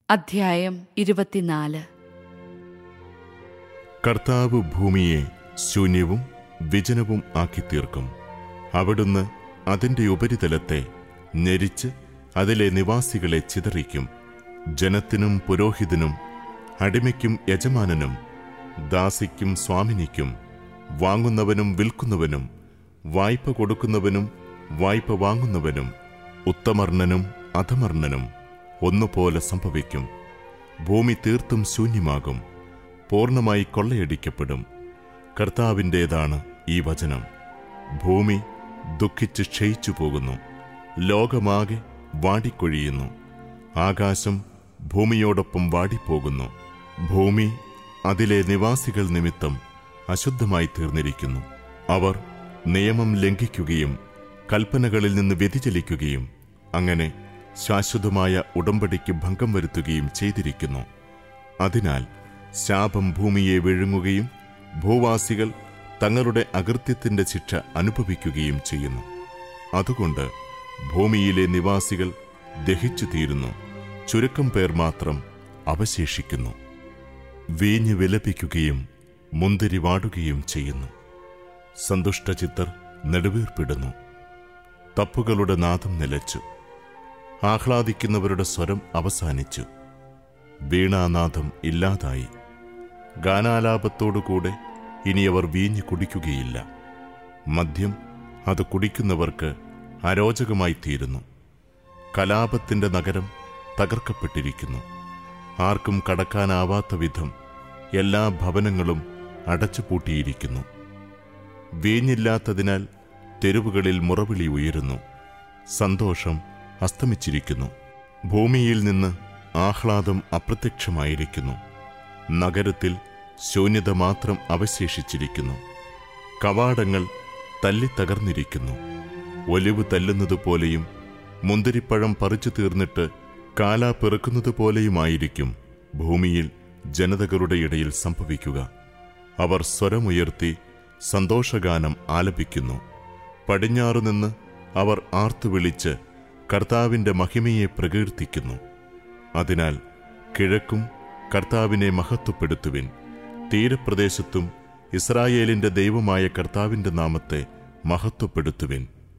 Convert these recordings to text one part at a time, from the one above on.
അധ്യായം ഇരുപത്തിനാല് കർത്താവ് ഭൂമിയെ ശൂന്യവും വിജനവും ആക്കി തീർക്കും അവിടുന്ന് അതിന്റെ ഉപരിതലത്തെ ഞെരിച്ച് അതിലെ നിവാസികളെ ചിതറിക്കും ജനത്തിനും പുരോഹിതനും അടിമയ്ക്കും യജമാനനും ദാസിക്കും സ്വാമിനിക്കും വാങ്ങുന്നവനും വിൽക്കുന്നവനും വായ്പ കൊടുക്കുന്നവനും വായ്പ വാങ്ങുന്നവനും ഉത്തമർണനും അധമർണനും ഒന്നുപോലെ സംഭവിക്കും ഭൂമി തീർത്തും ശൂന്യമാകും പൂർണ്ണമായി കൊള്ളയടിക്കപ്പെടും കർത്താവിൻ്റേതാണ് ഈ വചനം ഭൂമി ദുഃഖിച്ച് ക്ഷയിച്ചു പോകുന്നു ലോകമാകെ വാടിക്കൊഴിയുന്നു ആകാശം ഭൂമിയോടൊപ്പം വാടിപ്പോകുന്നു ഭൂമി അതിലെ നിവാസികൾ നിമിത്തം അശുദ്ധമായി തീർന്നിരിക്കുന്നു അവർ നിയമം ലംഘിക്കുകയും കൽപ്പനകളിൽ നിന്ന് വ്യതിചലിക്കുകയും അങ്ങനെ ശാശ്വതമായ ഉടമ്പടിക്ക് ഭംഗം വരുത്തുകയും ചെയ്തിരിക്കുന്നു അതിനാൽ ശാപം ഭൂമിയെ വിഴുങ്ങുകയും ഭൂവാസികൾ തങ്ങളുടെ അകൃത്യത്തിന്റെ ശിക്ഷ അനുഭവിക്കുകയും ചെയ്യുന്നു അതുകൊണ്ട് ഭൂമിയിലെ നിവാസികൾ ദഹിച്ചു തീരുന്നു ചുരുക്കം പേർ മാത്രം അവശേഷിക്കുന്നു വീഞ്ഞ് വിലപിക്കുകയും മുന്തിരി വാടുകയും ചെയ്യുന്നു സന്തുഷ്ടചിത്തർ നെടുവീർപ്പിടുന്നു തപ്പുകളുടെ നാദം നിലച്ചു ആഹ്ലാദിക്കുന്നവരുടെ സ്വരം അവസാനിച്ചു വീണാനാദം ഇല്ലാതായി ഗാനാലാപത്തോടുകൂടെ ഇനി അവർ വീഞ്ഞ് കുടിക്കുകയില്ല മദ്യം അത് കുടിക്കുന്നവർക്ക് അരോചകമായി തീരുന്നു കലാപത്തിന്റെ നഗരം തകർക്കപ്പെട്ടിരിക്കുന്നു ആർക്കും കടക്കാനാവാത്ത വിധം എല്ലാ ഭവനങ്ങളും അടച്ചുപൂട്ടിയിരിക്കുന്നു വീഞ്ഞില്ലാത്തതിനാൽ തെരുവുകളിൽ മുറവിളി ഉയരുന്നു സന്തോഷം അസ്തമിച്ചിരിക്കുന്നു ഭൂമിയിൽ നിന്ന് ആഹ്ലാദം അപ്രത്യക്ഷമായിരിക്കുന്നു നഗരത്തിൽ ശൂന്യത മാത്രം അവശേഷിച്ചിരിക്കുന്നു കവാടങ്ങൾ തല്ലിത്തകർന്നിരിക്കുന്നു ഒലിവ് തല്ലുന്നതുപോലെയും മുന്തിരിപ്പഴം പറിച്ചു തീർന്നിട്ട് കാലാ പെറുക്കുന്നതുപോലെയുമായിരിക്കും ഭൂമിയിൽ ജനതകളുടെ ഇടയിൽ സംഭവിക്കുക അവർ സ്വരമുയർത്തി സന്തോഷഗാനം ആലപിക്കുന്നു പടിഞ്ഞാറുനിന്ന് അവർ ആർത്തുവിളിച്ച് കർത്താവിന്റെ മഹിമയെ പ്രകീർത്തിക്കുന്നു അതിനാൽ കിഴക്കും കർത്താവിനെ മഹത്വപ്പെടുത്തുവിൻ തീരപ്രദേശത്തും ഇസ്രായേലിന്റെ ദൈവമായ കർത്താവിന്റെ നാമത്തെ മഹത്വപ്പെടുത്തുവിൻ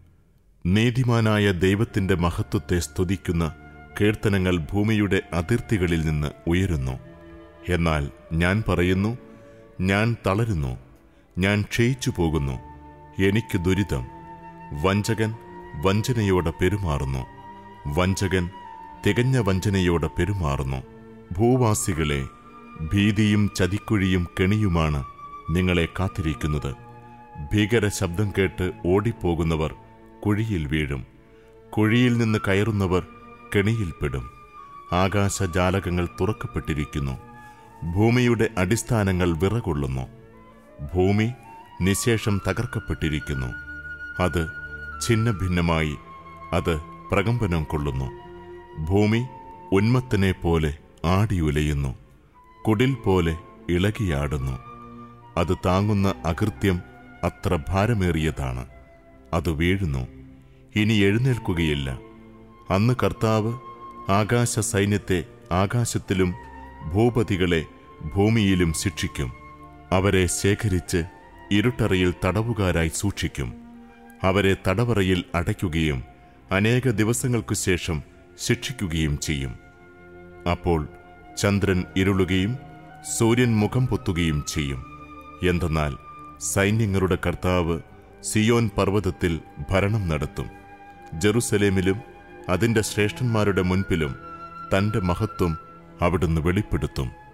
നീതിമാനായ ദൈവത്തിന്റെ മഹത്വത്തെ സ്തുതിക്കുന്ന കീർത്തനങ്ങൾ ഭൂമിയുടെ അതിർത്തികളിൽ നിന്ന് ഉയരുന്നു എന്നാൽ ഞാൻ പറയുന്നു ഞാൻ തളരുന്നു ഞാൻ ക്ഷയിച്ചു പോകുന്നു എനിക്ക് ദുരിതം വഞ്ചകൻ വഞ്ചനയോടെ പെരുമാറുന്നു വഞ്ചകൻ തികഞ്ഞ വഞ്ചനയോടെ പെരുമാറുന്നു ഭൂവാസികളെ ഭീതിയും ചതിക്കുഴിയും കെണിയുമാണ് നിങ്ങളെ കാത്തിരിക്കുന്നത് ഭീകര ശബ്ദം കേട്ട് ഓടിപ്പോകുന്നവർ കുഴിയിൽ വീഴും കുഴിയിൽ നിന്ന് കയറുന്നവർ കെണിയിൽപ്പെടും ആകാശജാലകങ്ങൾ തുറക്കപ്പെട്ടിരിക്കുന്നു ഭൂമിയുടെ അടിസ്ഥാനങ്ങൾ വിറകൊള്ളുന്നു ഭൂമി നിശേഷം തകർക്കപ്പെട്ടിരിക്കുന്നു അത് ഛിന്നഭിന്നമായി അത് പ്രകമ്പനം കൊള്ളുന്നു ഭൂമി ഉന്മത്തനെ പോലെ ആടിയുലയുന്നു കുടിൽ പോലെ ഇളകിയാടുന്നു അത് താങ്ങുന്ന അകൃത്യം അത്ര ഭാരമേറിയതാണ് അത് വീഴുന്നു ഇനി എഴുന്നേൽക്കുകയില്ല അന്ന് കർത്താവ് ആകാശ സൈന്യത്തെ ആകാശത്തിലും ഭൂപതികളെ ഭൂമിയിലും ശിക്ഷിക്കും അവരെ ശേഖരിച്ച് ഇരുട്ടറയിൽ തടവുകാരായി സൂക്ഷിക്കും അവരെ തടവറയിൽ അടയ്ക്കുകയും അനേക ദിവസങ്ങൾക്കു ശേഷം ശിക്ഷിക്കുകയും ചെയ്യും അപ്പോൾ ചന്ദ്രൻ ഇരുളുകയും സൂര്യൻ മുഖം പൊത്തുകയും ചെയ്യും എന്തെന്നാൽ സൈന്യങ്ങളുടെ കർത്താവ് സിയോൻ പർവ്വതത്തിൽ ഭരണം നടത്തും ജെറുസലേമിലും അതിന്റെ ശ്രേഷ്ഠന്മാരുടെ മുൻപിലും തന്റെ മഹത്വം അവിടുന്ന് വെളിപ്പെടുത്തും